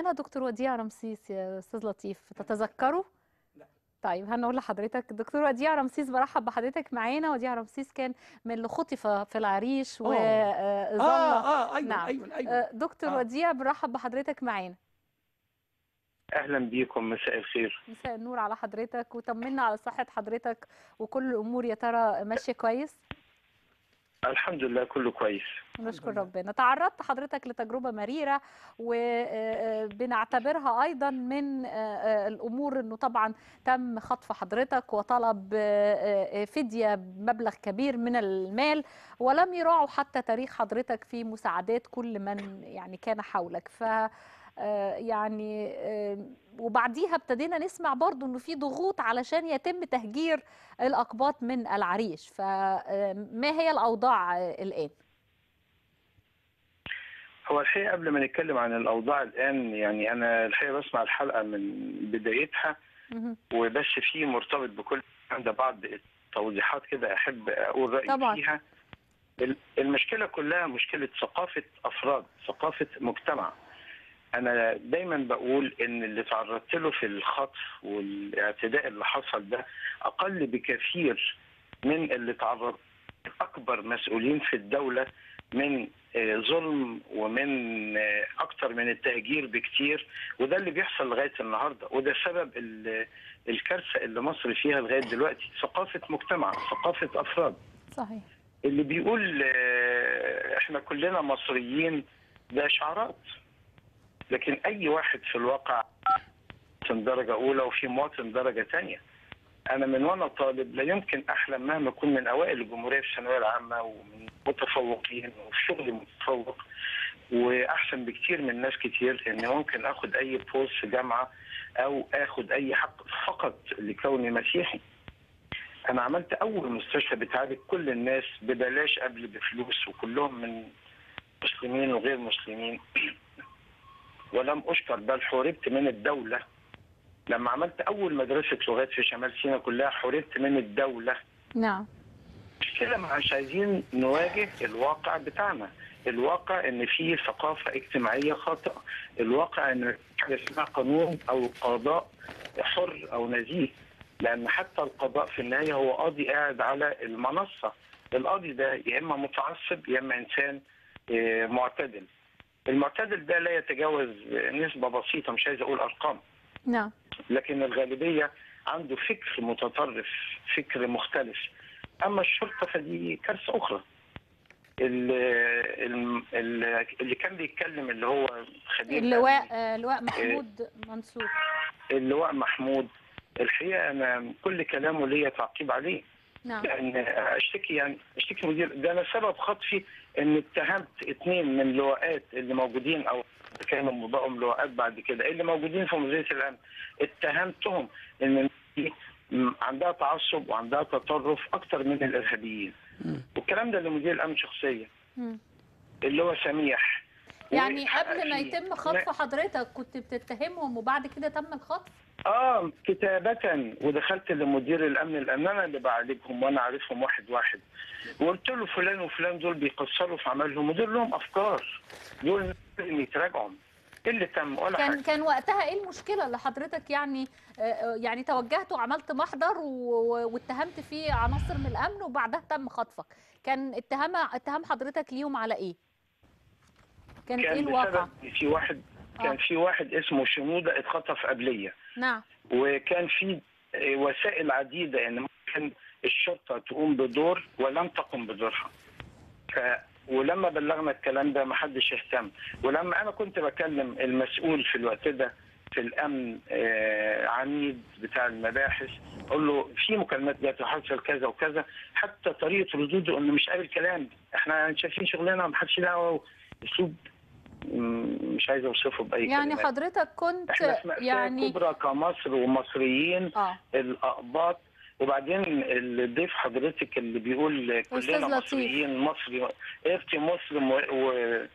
معانا دكتور وديع رمسيس يا استاذ لطيف تتذكره لا. طيب هنقول لحضرتك دكتور وديع رمسيس برحب بحضرتك معانا وديع رمسيس كان من اللي خطف في العريش أوه. وظل اه اه ايوه نعم. ايوه ايوه آه، دكتور آه. وديع برحب بحضرتك معانا اهلا بيكم مساء الخير مساء النور على حضرتك وطمنا على صحة حضرتك وكل الأمور يا ترى ماشية كويس الحمد لله كله كويس نشكر لله. ربنا تعرضت حضرتك لتجربة مريرة وبنعتبرها أيضا من آه، آه، الأمور أنه طبعا تم خطف حضرتك وطلب آه، آه، فدية بمبلغ كبير من المال ولم يراعوا حتى تاريخ حضرتك في مساعدات كل من يعني كان حولك ف آه، يعني آه، وبعديها ابتدينا نسمع برضو انه في ضغوط علشان يتم تهجير الاقباط من العريش فما هي الاوضاع آه، الان هو الحقيقه قبل ما نتكلم عن الاوضاع الان يعني انا الحقيقه بسمع الحلقه من بدايتها مهم. وبس في مرتبط بكل عند بعض التوضيحات كده احب اقول رايي طبعاً. فيها ال- المشكله كلها مشكله ثقافه افراد ثقافه مجتمع انا دايما بقول ان اللي تعرضت له في الخطف والاعتداء اللي حصل ده اقل بكثير من اللي تعرض اكبر مسؤولين في الدوله من آه، ظلم ومن آه، اكتر من التهجير بكتير وده اللي بيحصل لغايه النهارده وده سبب ال- الكارثه اللي مصر فيها لغايه دلوقتي ثقافه مجتمع ثقافه افراد صحيح اللي بيقول آه، احنا كلنا مصريين ده اشعارات لكن اي واحد في الواقع مواطن درجه اولى وفي مواطن درجه ثانيه انا من وانا طالب لا يمكن احلم مهما اكون من اوائل الجمهوريه في الثانويه العامه ومن متفوقين وفي شغلي متفوق واحسن بكتير من ناس كتير ان ممكن اخد اي بوست في جامعه او اخد اي حق فقط لكوني مسيحي انا عملت اول مستشفى بتعالج كل الناس ببلاش قبل بفلوس وكلهم من مسلمين وغير مسلمين ولم اشكر بل حوربت من الدوله لما عملت اول مدرسه لغات في شمال سيناء كلها حوربت من الدوله نعم كده مش عايزين نواجه الواقع بتاعنا الواقع ان في ثقافه اجتماعيه خاطئه الواقع ان حاجه اسمها قانون او قضاء حر او نزيه لان حتى القضاء في النهايه هو قاضي قاعد على المنصه القاضي ده يا اما متعصب يا اما انسان آه، معتدل المعتدل ده لا يتجاوز نسبه بسيطه مش عايز اقول ارقام نعم لكن الغالبية عنده فكر متطرف فكر مختلف أما الشرطة فدي كارثة أخرى ال- ال- ال- اللي كان بيتكلم اللي هو خبير اللواء أمني، آه، اللواء محمود منصور اللواء محمود الحقيقة أنا كل كلامه ليا تعقيب عليه نعم لأن أشتكي يعني أشتكي مدير ده أنا سبب خطفي إن اتهمت اثنين من لواءات اللي موجودين أو كانوا بقوا لواءات بعد كده اللي موجودين في مديرية الأمن اتهمتهم إن دي م- عندها تعصب وعندها تطرف أكتر من الإرهابيين والكلام ده لمدير الأمن شخصيا مم. اللي هو سميح يعني وحقق قبل ما فيه. يتم خطف حضرتك كنت بتتهمهم وبعد كده تم الخطف اه كتابة ودخلت لمدير الامن لان انا اللي بعالجهم وانا عارفهم واحد واحد وقلت له فلان وفلان دول بيقصروا في عملهم ودول لهم افكار دول لازم يتراجعوا ايه اللي تم ولا كان حاجه كان وقتها ايه المشكله اللي حضرتك يعني آه، آه، يعني توجهت وعملت محضر و- واتهمت فيه عناصر من الامن وبعدها تم خطفك كان اتهام اتهام حضرتك ليهم على ايه كانت ايه كان الواقع بسبب في واحد كان آه. في واحد اسمه شنوده اتخطف قبليه نعم وكان في آه، وسائل عديده ان ممكن الشرطه تقوم بدور ولم تقم بدورها ف ولما بلغنا الكلام ده ما حدش اهتم ولما انا كنت بكلم المسؤول في الوقت ده في الامن آه، عميد بتاع المباحث اقول له في مكالمات جات حصل كذا وكذا حتى طريقه ردوده انه مش قابل كلام احنا شايفين شغلنا ما حدش دعوه اسلوب مم، مش عايز اوصفه باي يعني كلمات. حضرتك كنت احنا في مأساة يعني كبرى كمصر ومصريين اه الاقباط وبعدين الضيف حضرتك اللي بيقول أستاذ كلنا لطيف. مصريين مصري قبطي مسلم و... و...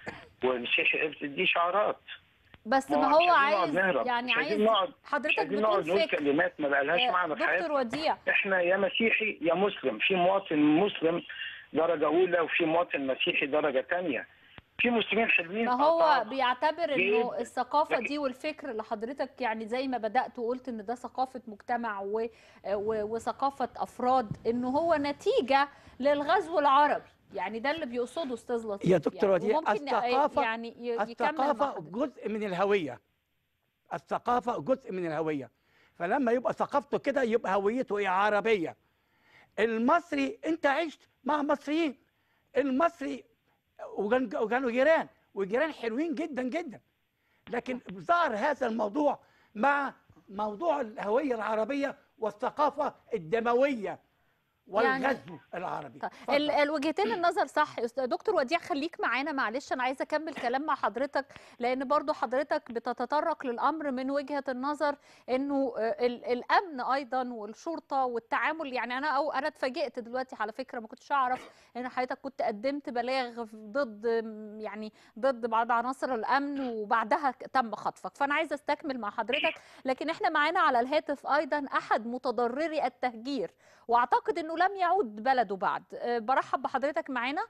ومسيحي قبطي دي شعارات بس ما ما هو هو مش عايزين عايز نقعد نهرب، يعني مش عايزين عايز نقعد- مش حضرتك عايزين نقعد بتقول نقول فكر كلمات ما بقالهاش آه، معنى في دكتور حياتنا وديع احنا يا مسيحي يا مسلم في مواطن مسلم درجه اولى وفي مواطن مسيحي درجه ثانيه في مسلمين حلوين ما آه هو طبعاً. بيعتبر انه جدا. الثقافه لكن- دي والفكر اللي حضرتك يعني زي ما بدات وقلت ان ده ثقافه مجتمع و... و... وثقافه افراد انه هو نتيجه للغزو العربي يعني ده اللي بيقصده استاذ لطيف يا دكتور يعني وديع، وممكن الثقافة- يعني ي- يكمل مع الثقافة حضرتك. جزء من الهوية الثقافة جزء من الهوية فلما يبقى ثقافته كده يبقى هويته ايه عربية المصري انت عشت مع مصريين المصري وكان- وكانوا جيران وجيران حلوين جدا جدا لكن ظهر هذا الموضوع مع موضوع الهوية العربية والثقافة الدموية يعني- والغزو العربي طيب اتفضل. ال- الوجهتين النظر صح يا أستاذ- دكتور وديع خليك معانا معلش انا عايزه اكمل كلام مع حضرتك لان برضو حضرتك بتتطرق للامر من وجهه النظر انه آه، ال- الامن ايضا والشرطه والتعامل يعني انا او انا اتفاجئت دلوقتي على فكره ما كنتش اعرف ان حضرتك كنت قدمت بلاغ ضد م، يعني ضد بعض عناصر الامن وبعدها ك- تم خطفك فانا عايزه استكمل مع حضرتك لكن احنا معانا على الهاتف ايضا احد متضرري التهجير واعتقد انه لم يعود بلده بعد أه، برحب بحضرتك معانا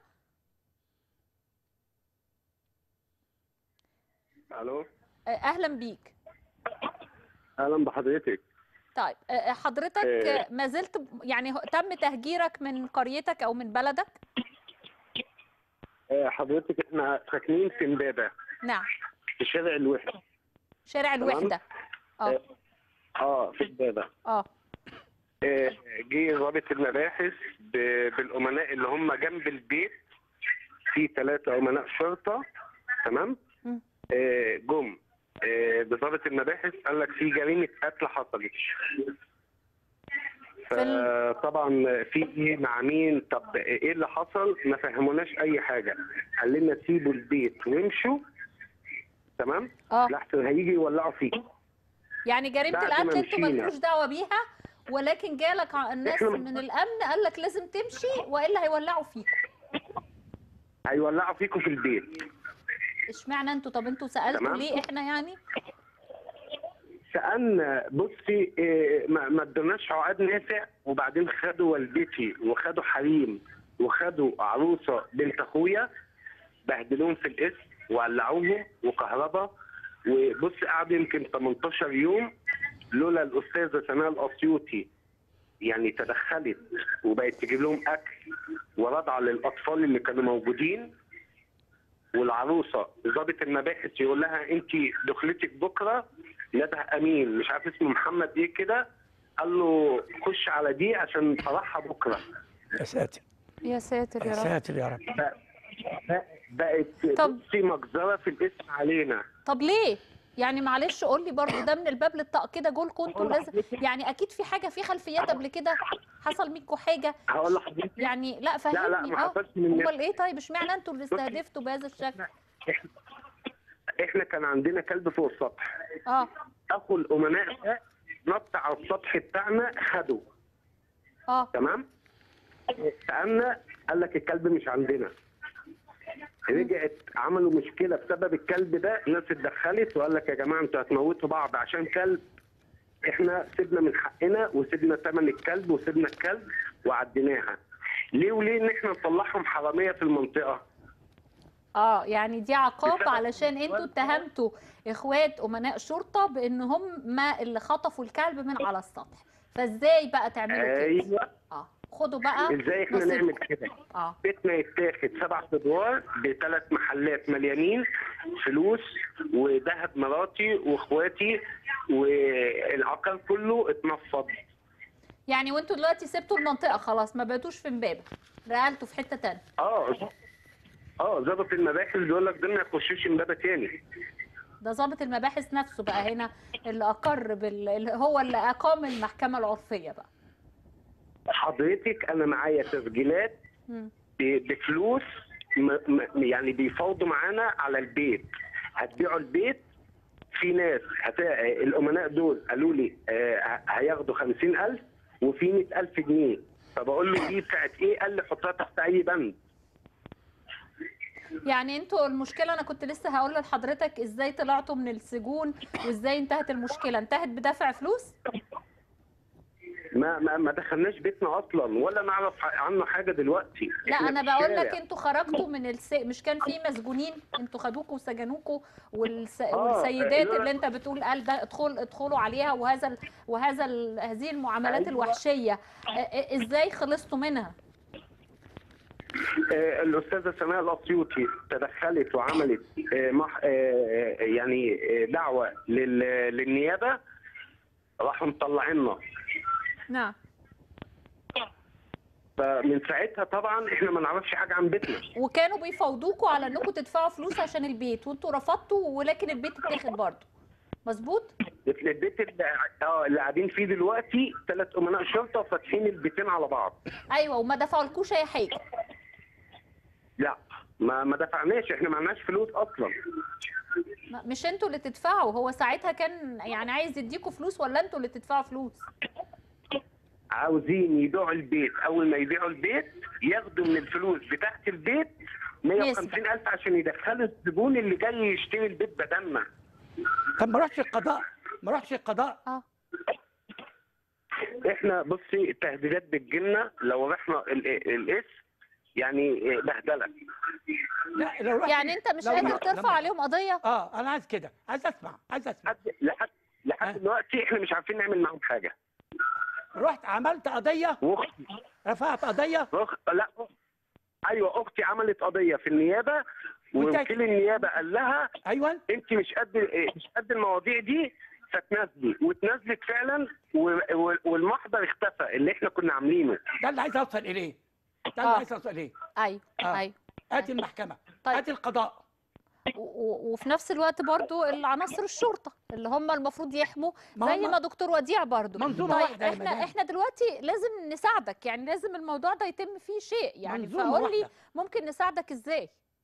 الو أه، اهلا بيك اهلا بحضرتك طيب أه، حضرتك إيه. أه، ما زلت ب- يعني هو- تم تهجيرك من قريتك او من بلدك آه، حضرتك احنا ساكنين في امبابه نعم في شارع الوحده شارع تمام. الوحده اه اه في امبابه اه آه، جه ضابط المباحث ب- بالامناء اللي هم جنب البيت في ثلاثه امناء شرطه تمام مم. آه، جم آه، بضابط المباحث قال لك في جريمه قتل حصلت في ال- فطبعا في ايه مع مين طب ايه اللي حصل ما فهموناش اي حاجه قال لنا سيبوا البيت وامشوا تمام اه لحسن هيجي يولعوا فيه يعني جريمه بعد ما القتل انتوا مشينا. مالكوش دعوه بيها ولكن جالك ع- الناس إحنا- من الامن قال لك لازم تمشي والا هيولعوا فيك هيولعوا فيكم في البيت اشمعنى انتوا طب انتوا سالتوا تمام. ليه احنا يعني سالنا بصي إيه، ما ما ادوناش عقد نافع وبعدين خدوا والدتي وخدوا حريم وخدوا عروسه بنت اخويا بهدلوهم في القسم وولعوهم وكهرباء وبص قعدوا يمكن 18 يوم لولا الاستاذه سناء الاسيوطي يعني تدخلت وبقت تجيب لهم اكل ورضعه للاطفال اللي كانوا موجودين والعروسه ضابط المباحث يقول لها انت دخلتك بكره نده امين مش عارف اسمه محمد ايه كده قال له خش على دي عشان فرحها بكره يا ساتر يا ساتر يا ساتر يا رب بقت طب- بصي مجزره في الاسم علينا طب ليه؟ يعني معلش قول لي برضه ده من الباب للطاق كده جول كنتوا هقول لازم لحضرتك. يعني اكيد في حاجه في خلفيات قبل كده حصل منكم حاجه هقول لحضرتك يعني لا لا فهمني ما اه حصلش مننا امال ايه طيب اشمعنى انتوا اللي استهدفتوا بهذا الشكل؟ احنا كان عندنا كلب فوق السطح اه اخو الامناء ده نط على السطح بتاعنا خده اه تمام سالنا قال لك الكلب مش عندنا رجعت عملوا مشكله بسبب الكلب ده الناس اتدخلت وقال لك يا جماعه انتوا هتموتوا بعض عشان كلب احنا سيبنا من حقنا وسيبنا ثمن الكلب وسيبنا الكلب وعديناها ليه وليه ان احنا نطلعهم حراميه في المنطقه اه يعني دي عقاب بسبب علشان انتوا اتهمتوا اخوات امناء شرطه بان هم ما اللي خطفوا الكلب من على السطح فازاي بقى تعملوا كده؟ ايوه اه خدوا بقى ازاي احنا نصيبكم. نعمل كده اه بيتنا يتاخد سبع ادوار بثلاث محلات مليانين فلوس وذهب مراتي واخواتي والعقار كله اتنفض يعني وانتوا دلوقتي سبتوا المنطقه خلاص ما بقيتوش في امبابه رقلتوا في حته تانية اه اه ظبط المباحث بيقول لك دول ما يخشوش امبابه تاني ده ضابط المباحث نفسه بقى هنا اللي اقر بال اللي هو اللي اقام المحكمه العرفيه بقى حضرتك انا معايا تسجيلات مم. ب- بفلوس م- م- يعني بيفاوضوا معانا على البيت هتبيعوا البيت في ناس هت... الامناء دول قالوا لي آه، ه- هياخدوا 50000 وفي 100000 جنيه فبقول له دي بتاعت ايه؟ قال لي حطها تحت اي بند يعني انتوا المشكله انا كنت لسه هقول لحضرتك ازاي طلعتوا من السجون وازاي انتهت المشكله انتهت بدفع فلوس ما ما, ما دخلناش بيتنا اصلا ولا نعرف عنه حاجه دلوقتي لا إحنا انا في بقول لك الشارع. انتوا خرجتوا من الس... مش كان في مسجونين انتوا خدوكوا وسجنوكوا والس... آه، والسيدات لا. اللي انت بتقول قال ده ادخل ادخلوا عليها وهذا ال... وهذا ال... هذه المعاملات أيوة. الوحشيه آه، آه، ازاي خلصتوا منها آه، الاستاذه سماء الاسيوطي تدخلت وعملت آه، مح- آه، يعني آه، دعوه لل- للنيابه راحوا مطلعيننا نعم فمن ساعتها طبعا احنا ما نعرفش حاجه عن بيتنا وكانوا بيفاوضوكوا على انكم تدفعوا فلوس عشان البيت وانتوا رفضتوا ولكن البيت اتاخد برضه مظبوط البيت اللي اه اللي قاعدين فيه دلوقتي ثلاث امناء شرطه فاتحين البيتين على بعض ايوه وما دفعولكوش اي حاجه لا ما ما دفعناش احنا ما عندناش فلوس اصلا ما- مش انتوا اللي تدفعوا هو ساعتها كان يعني عايز يديكوا فلوس ولا انتوا اللي تدفعوا فلوس عاوزين يبيعوا البيت اول ما يبيعوا البيت ياخدوا من الفلوس بتاعت البيت 150 الف عشان يدخلوا الزبون اللي جاي يشتري البيت بدلنا طب ما رحتش القضاء ما رحتش القضاء اه احنا بصي التهديدات بتجيلنا لو رحنا ال- الاسم يعني بهدله لا لو رحت يعني انت مش لو- قادر لما- ترفع عليهم قضيه اه انا عايز كده عايز اسمع عايز اسمع لحد لحد آه. لحد دلوقتي احنا مش عارفين نعمل معاهم حاجه رحت عملت قضيه واختي رفعت قضيه أخ... لا أخ... ايوه اختي عملت قضيه في النيابه وانت- ووكيل النيابه قال لها ايوه انت مش قد مش قد المواضيع دي فتنزلي واتنزلت فعلا و... و... والمحضر اختفى اللي احنا كنا عاملينه ده اللي عايز اوصل اليه ده اللي آه. عايز اوصل اليه ايوه آه. ايوه ادي المحكمه طيب. ادي القضاء و- و- وفي نفس الوقت برضو العناصر الشرطه اللي هم المفروض يحموا ما زي هم- ما دكتور وديع برضو منظومة طيب واحدة يا احنا مدام. احنا دلوقتي لازم نساعدك يعني لازم الموضوع ده يتم فيه شيء يعني منظومة فقول لي واحدة. ممكن نساعدك ازاي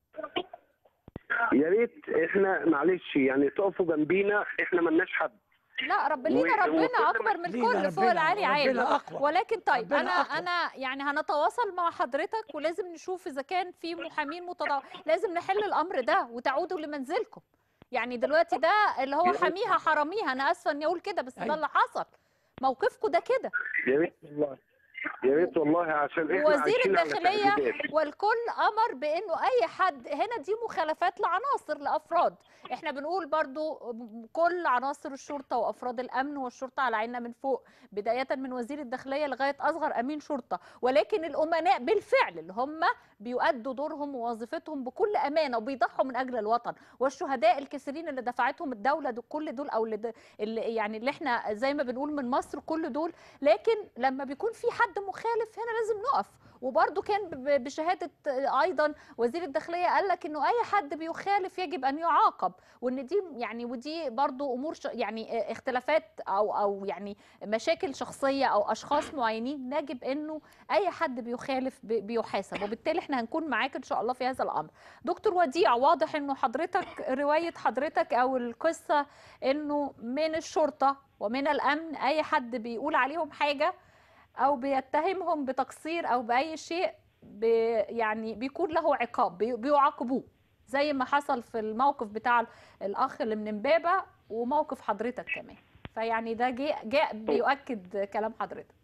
يا ريت احنا معلش يعني تقفوا جنبينا احنا ملناش حد لا رب و- لينا ربنا وكل ما- اكبر من لينا الكل فوق ربنا- العالي عالي ربنا أقوى. ولكن طيب ربنا انا أقوى. انا يعني هنتواصل مع حضرتك ولازم نشوف اذا كان في محامين متضع لازم نحل الامر ده وتعودوا لمنزلكم يعني دلوقتي ده اللي هو يا ريت. حميها حراميها انا اسفه اني اقول كده بس ده أيوة. اللي حصل موقفكم ده كده يا ريت والله يا ريت والله عشان احنا وزير عايشين على الداخليه تهديدات. والكل امر بانه اي حد هنا دي مخالفات لعناصر لافراد احنا بنقول برضو كل عناصر الشرطه وافراد الامن والشرطه على عيننا من فوق بدايه من وزير الداخليه لغايه اصغر امين شرطه ولكن الامناء بالفعل اللي هم بيؤدوا دورهم ووظيفتهم بكل امانه وبيضحوا من اجل الوطن والشهداء الكثيرين اللي دفعتهم الدوله دول كل دول او اللي, د- اللي يعني اللي احنا زي ما بنقول من مصر كل دول لكن لما بيكون في حد مخالف هنا لازم نقف وبرده كان ب- بشهاده ايضا وزير الداخليه قال لك انه اي حد بيخالف يجب ان يعاقب وان دي يعني ودي برضو امور ش يعني اختلافات او او يعني مشاكل شخصيه او اشخاص معينين يجب انه اي حد بيخالف بي- بيحاسب وبالتالي احنا هنكون معاك ان شاء الله في هذا الامر دكتور وديع واضح انه حضرتك روايه حضرتك او القصه انه من الشرطه ومن الامن اي حد بيقول عليهم حاجه او بيتهمهم بتقصير او باي شيء بي يعني بيكون له عقاب بي- بيعاقبوه زي ما حصل في الموقف بتاع ال- الاخ اللي من امبابه وموقف حضرتك كمان فيعني ده جاء جاء بيؤكد كلام حضرتك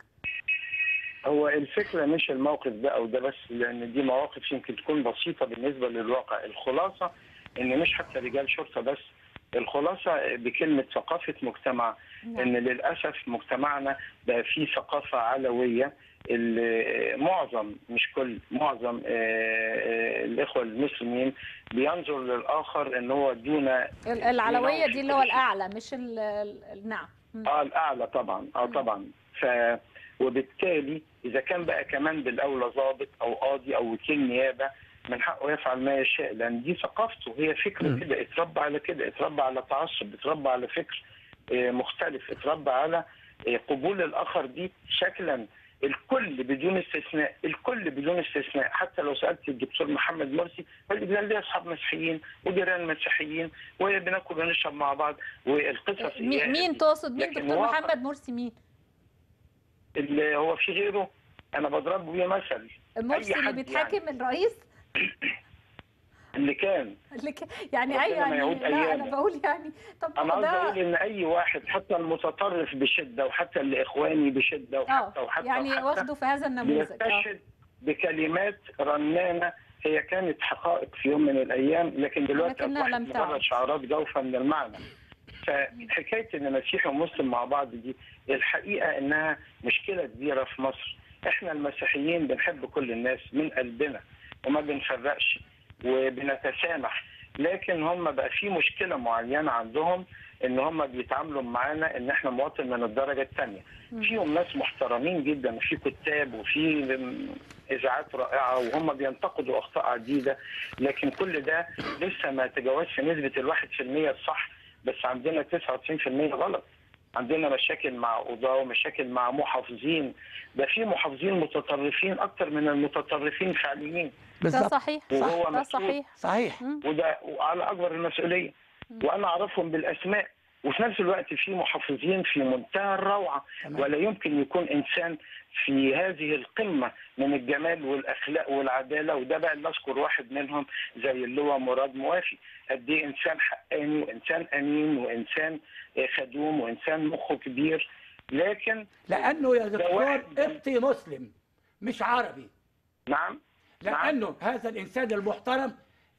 هو الفكرة مش الموقف ده أو ده بس لأن دي مواقف يمكن تكون بسيطة بالنسبة للواقع الخلاصة إن مش حتى رجال شرطة بس الخلاصة بكلمة ثقافة مجتمع إن للأسف مجتمعنا بقى فيه ثقافة علوية ال- معظم مش كل معظم آه، آه، الإخوة المسلمين بينظر للآخر إن هو دون ال- العلويه دي اللي هو الاعلى مش ال- ال- نعم مم. اه الاعلى طبعا اه طبعا ف وبالتالي اذا كان بقى كمان بالاولى ضابط او قاضي او وكيل نيابه من حقه يفعل ما يشاء لان دي ثقافته هي فكره مم. كده اتربى على كده اتربى على تعصب اتربى على فكر آه، مختلف اتربى على آه، قبول الاخر دي شكلا الكل بدون استثناء الكل بدون استثناء حتى لو سالت الدكتور محمد مرسي يقول لي لي اصحاب مسيحيين وجيران مسيحيين وبناكل ونشرب مع بعض والقصص مي- إياها مين دي. تقصد مين لكن دكتور واقع- محمد مرسي مين اللي هو في غيره انا بضرب بيه مثل مرسي اللي حد بيتحاكم الرئيس اللي كان اللي ك- يعني ربنا اي ما يعني يعود لا انا أيامه. بقول يعني طب انا قصدي اقول ده ان اي واحد حتى المتطرف بشده وحتى الاخواني بشده وحتى اه وحتى يعني وحتى واخده في هذا النموذج اه بيستشهد بكلمات رنانه هي كانت حقائق في يوم من الايام لكن دلوقتي لكنها اصبحت لم تعد. مجرد شعارات جوفه من المعنى فحكايه ان مسيحي ومسلم مع بعض دي الحقيقه انها مشكله كبيره في مصر احنا المسيحيين بنحب كل الناس من قلبنا وما بنفرقش وبنتسامح لكن هم بقى في مشكله معينه عندهم ان هم بيتعاملوا معانا ان احنا مواطن من الدرجه الثانيه فيهم ناس محترمين جدا وفي كتاب وفي اذاعات رائعه وهم بينتقدوا اخطاء عديده لكن كل ده لسه ما تجاوزش نسبه الواحد في المية الصح بس عندنا 99% غلط عندنا مشاكل مع قضاة ومشاكل مع محافظين ده في محافظين متطرفين اكتر من المتطرفين فعليين ده بالظبط صحيح وهو ده مسؤول. صحيح صحيح مم. وده على اكبر المسؤوليه وانا اعرفهم بالاسماء وفي نفس الوقت في محافظين في منتهى الروعه تمام. ولا يمكن يكون انسان في هذه القمه من الجمال والاخلاق والعداله وده بقى اللي اذكر واحد منهم زي اللواء مراد موافي قد ايه انسان حقاني وانسان امين وانسان آه، خدوم وانسان مخه كبير لكن لانه يا ده دكتور واحد- قبطي مسلم مش عربي نعم لانه هذا الانسان المحترم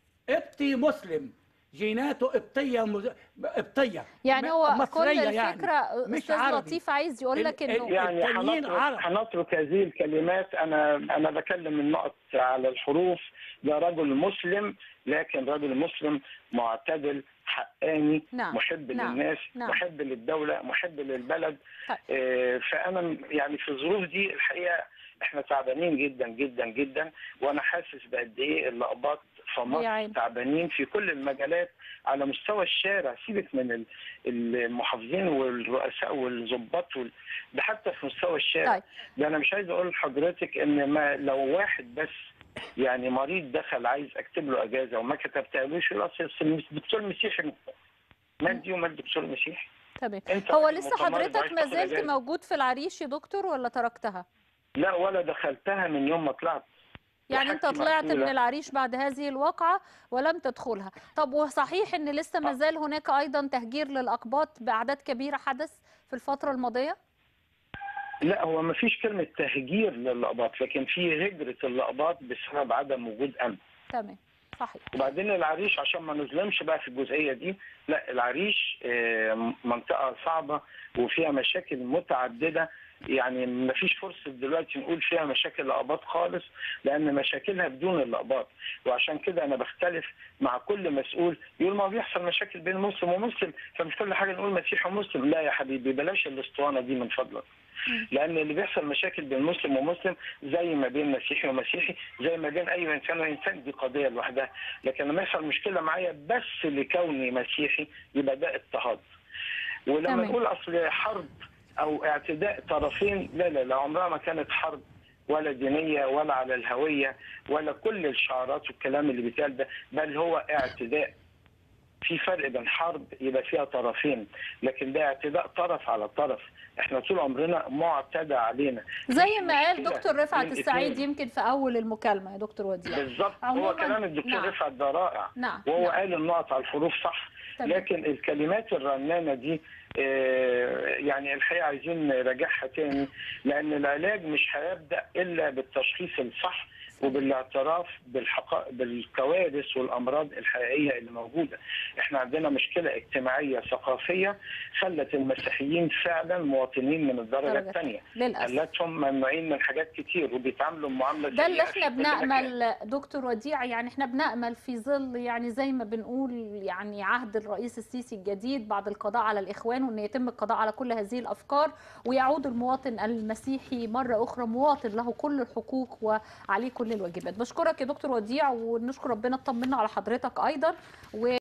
قبطي مسلم جيناته قبطيه مز... قبطيه يعني م- هو كل مصرية يعني. الفكره مش استاذ عربي. لطيف عايز يقول لك ال- ال- انه يعني التانيين هنترك, عرب. هنترك هذه الكلمات انا انا بكلم النقط على الحروف ده رجل مسلم لكن رجل مسلم معتدل حقاني نعم، محب نعم، للناس نعم. محب للدوله محب للبلد طيب. آه، فانا يعني في الظروف دي الحقيقه احنا تعبانين جدا جدا جدا وانا حاسس بقد ايه اللقبات في يا مصر عيني. تعبانين في كل المجالات على مستوى الشارع سيبك من ال- المحافظين والرؤساء والظباط وال... ده حتى في مستوى الشارع طيب ده انا مش عايز اقول لحضرتك ان ما لو واحد بس يعني مريض دخل عايز اكتب له اجازه وما كتبتهالوش يقول اصل الدكتور مسيحي مادي وما الدكتور مسيحي تمام انت هو راجل لسه متمرد حضرتك وعايز ما تاخد زلت أجازة. موجود في العريش يا دكتور ولا تركتها لا ولا دخلتها من يوم ما طلعت يعني انت وحاجتي طلعت مقفولة. من العريش بعد هذه الواقعة ولم تدخلها طب وصحيح ان لسه ما زال هناك ايضا تهجير للاقباط باعداد كبيرة حدث في الفترة الماضية لا هو ما فيش كلمه تهجير للقباط لكن في هجره اللقباط بسبب عدم وجود امن تمام صحيح وبعدين العريش عشان ما نظلمش بقى في الجزئيه دي لا العريش آه، منطقه صعبه وفيها مشاكل متعدده يعني ما فيش فرصه دلوقتي نقول فيها مشاكل لقباط خالص لان مشاكلها بدون اللقباط وعشان كده انا بختلف مع كل مسؤول يقول ما بيحصل مشاكل بين مسلم ومسلم فمش كل حاجه نقول مسيحي ومسلم لا يا حبيبي بلاش الاسطوانه دي من فضلك لان اللي بيحصل مشاكل بين مسلم ومسلم زي ما بين مسيحي ومسيحي زي ما بين اي انسان وانسان دي قضيه لوحدها لكن لما يحصل مشكله معايا بس لكوني مسيحي يبقى ده اضطهاد ولما تمام. نقول اصل حرب او اعتداء طرفين لا لا لا عمرها ما كانت حرب ولا دينيه ولا على الهويه ولا كل الشعارات والكلام اللي بيتقال ده بل هو اعتداء في فرق بين حرب يبقى فيها طرفين لكن ده اعتداء طرف على طرف احنا طول عمرنا معتدى علينا زي مش ما قال مشكلة دكتور رفعت بين السعيد اتنين. يمكن في اول المكالمة يا دكتور وديع بالظبط عموماً، هو كلام الدكتور نعم. رفعت ده رائع نعم وهو نعم. قال النقط على الحروف صح تمام. لكن الكلمات الرنانه دي آه، يعني الحقيقه عايزين نراجعها تاني لان العلاج مش هيبدا الا بالتشخيص الصح وبالاعتراف بالحقائق بالكوارث والامراض الحقيقيه اللي موجوده. احنا عندنا مشكله اجتماعيه ثقافيه خلت المسيحيين فعلا مواطنين من الدرجه درجة الثانيه. للأسف خلتهم ممنوعين من حاجات كتير وبيتعاملوا معامله ده اللي سيئة احنا في كل مكان. بنأمل دكتور وديع يعني احنا بنأمل في ظل يعني زي ما بنقول يعني عهد الرئيس السيسي الجديد بعد القضاء على الإخوان وأن يتم القضاء على كل هذه الأفكار ويعود المواطن المسيحي مرة أخرى مواطن له كل الحقوق وعليه كل الواجبات بشكرك يا دكتور وديع ونشكر ربنا اطمنا على حضرتك أيضا و